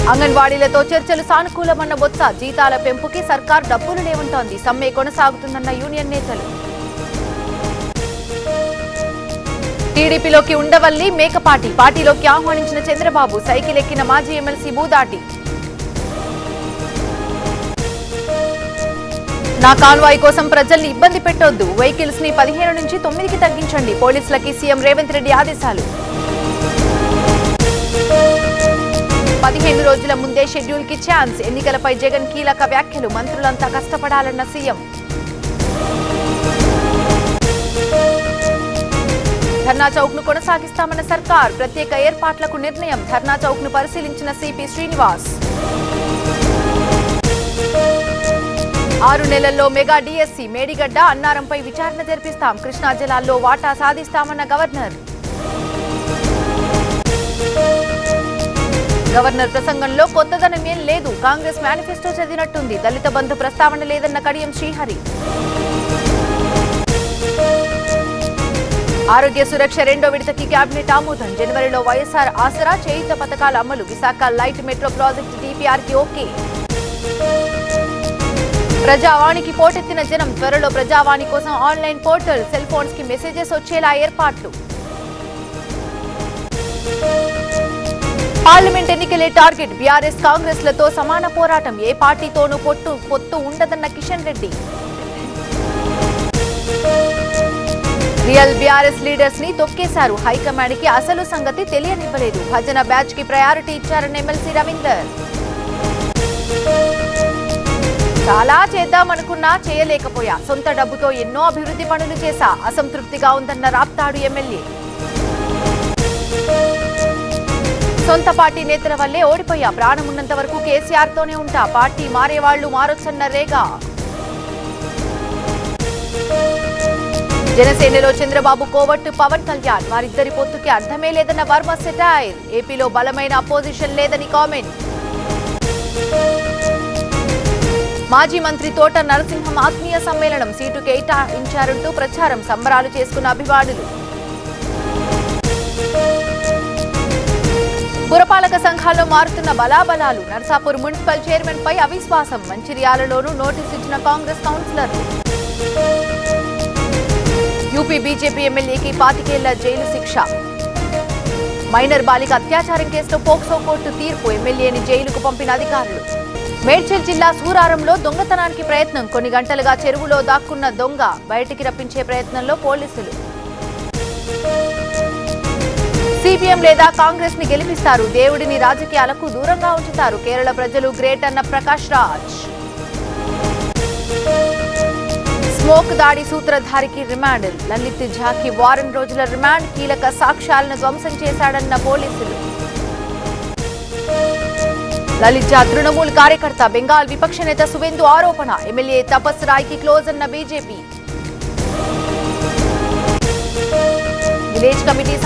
అంగన్వాడీలతో చర్చలు సానుకూలమన్న బొత్స జీతాల పెంపుకి సర్కార్ డబ్బులు లేవంటోంది సమ్మె కొనసాగుతుందన్న యూనియన్ నేతలు టీడీపీలోకి ఉండవల్లి మేకపాటి పార్టీలోకి ఆహ్వానించిన చంద్రబాబు సైకిల్ ఎక్కిన మాజీ ఎమ్మెల్సీ బూదాటి నా కాన్వాయ్ కోసం ప్రజల్ని ఇబ్బంది పెట్టొద్దు వెహికల్స్ ని పదిహేను నుంచి తొమ్మిదికి తగ్గించండి పోలీసులకి సీఎం రేవంత్ రెడ్డి ఆదేశాలు పదిహేను రోజుల ముందే షెడ్యూల్ కి ఛాన్స్ ఎన్నికలపై జగన్ కీలక వ్యాఖ్యలు మంత్రులంతా కష్టపడాలన్న సీఎం ధర్నా చౌక్ ను కొనసాగిస్తామన్న సర్కార్ ప్రత్యేక ఏర్పాట్లకు నిర్ణయం ధర్నా చౌక్ ను పరిశీలించిన సిపి శ్రీనివాస్ ఆరు నెలల్లో మెగా డిఎస్సి మేడిగడ్డ అన్నారంపై విచారణ జరిపిస్తాం కృష్ణా జలాల్లో వాటా సాధిస్తామన్న గవర్నర్ గవర్నర్ ప్రసంగంలో కొత్తదనం ఏం లేదు కాంగ్రెస్ మేనిఫెస్టో చదివినట్టుంది దళిత బంధు ప్రస్తావన లేదన్న కడియం శ్రీహరి ఆరోగ్య సురక్ష రెండో విడతకి కేబినెట్ ఆమోదం జనవరిలో వైఎస్ఆర్ ఆసరా చేయుత పథకాల అమలు Visakha light metro project DPR కి ఓకే ప్రజావాణికి పోటెత్తిన జనం త్వరలో ప్రజావాణి కోసం ఆన్లైన్ పోర్టల్ సెల్ ఫోన్స్ కి మెసేజెస్ వచ్చేలా ఏర్పాట్లు పార్లమెంట్ ఎన్నికలే టార్గెట్ బీఆర్ఎస్ కాంగ్రెస్ లతో సమాన పోరాటం ఏ పార్టీతోనూ పొట్టు పొత్తు ఉండదన్న Kishan Reddy real BRS leaders ని తొక్కేశారు హైకమాండ్ కి అసలు సంగతి తెలియనివ్వలేదు భజన బ్యాచ్ కి ప్రయారిటీ ఇచ్చారన్న ఎమ్మెల్సీ రవీందర్ చాలా చేద్దామనుకున్నా చేయలేకపోయా సొంత డబ్బుతో ఎన్నో అభివృద్ధి పనులు చేశా అసంతృప్తిగా ఉందన్న రాప్తాడు ఎమ్మెల్యే సొంత పార్టీ నేతల వల్లే ఓడిపోయా ప్రాణం ఉన్నంత వరకు కేసీఆర్ తోనే ఉంటా పార్టీ మారేవాళ్లు మారొచ్చన్న రేగా జనసేనలో చంద్రబాబు కోవట్టు పవన్ కళ్యాణ్ వారిద్దరి పొత్తుకి అర్థమే లేదన్న వర్మ సెటైర్ ఏపీలో బలమైన అపోజిషన్ లేదని కామెంట్ మాజీ మంత్రి తోట నరసింహం ఆత్మీయ సమ్మేళనం సీటు కేటాయించారంటూ ప్రచారం సంబరాలు చేసుకున్న అభిమానులు పురపాలక సంఘాల్లో మారుతున్న బలాబలాలు నర్సాపూర్ మున్సిపల్ చైర్మన్ పై అవిశ్వాసం మంచిర్యాలలోనూ నోటీసు ఇచ్చిన కాంగ్రెస్ కౌన్సిలర్లు యూపీ బీజేపీ ఎమ్మెల్యేకి పాతికేళ్ల జైలు శిక్ష మైనర్ బాలిక అత్యాచారం కేసులో పోక్సో కోర్టు తీర్పు ఎమ్మెల్యేని జైలుకు పంపిన అధికారులు మేడ్చల్ జిల్లా సూరారంలో దొంగతనానికి ప్రయత్నం కొన్ని గంటలుగా చెరువులో దాక్కున్న దొంగ బయటికి రప్పించే ప్రయత్నంలో పోలీసులు సిపిఎం లేదా కాంగ్రెస్ ని గెలిపిస్తారు దేవుడిని రాజకీయాలకు దూరంగా ఉంచుతారు కేరళ ప్రజలు గ్రేట్ అన్న ప్రకాష్ రాజ్ స్మోక్ దాడి సూత్రధారికి రిమాండ్ లలిత్ ఝాకి వారం రోజుల రిమాండ్ కీలక సాక్ష్యాలను ధ్వంసం చేశాడన్న పోలీసులు లలిత్ ఝా తృణమూల్ కార్యకర్త బెంగాల్ విపక్ష నేత సువేందు ఆరోపణ ఎమ్మెల్యే తపస్ రాయ్కి క్లోజ్ అన్న బీజేపీ విలేజ్ కమిటీ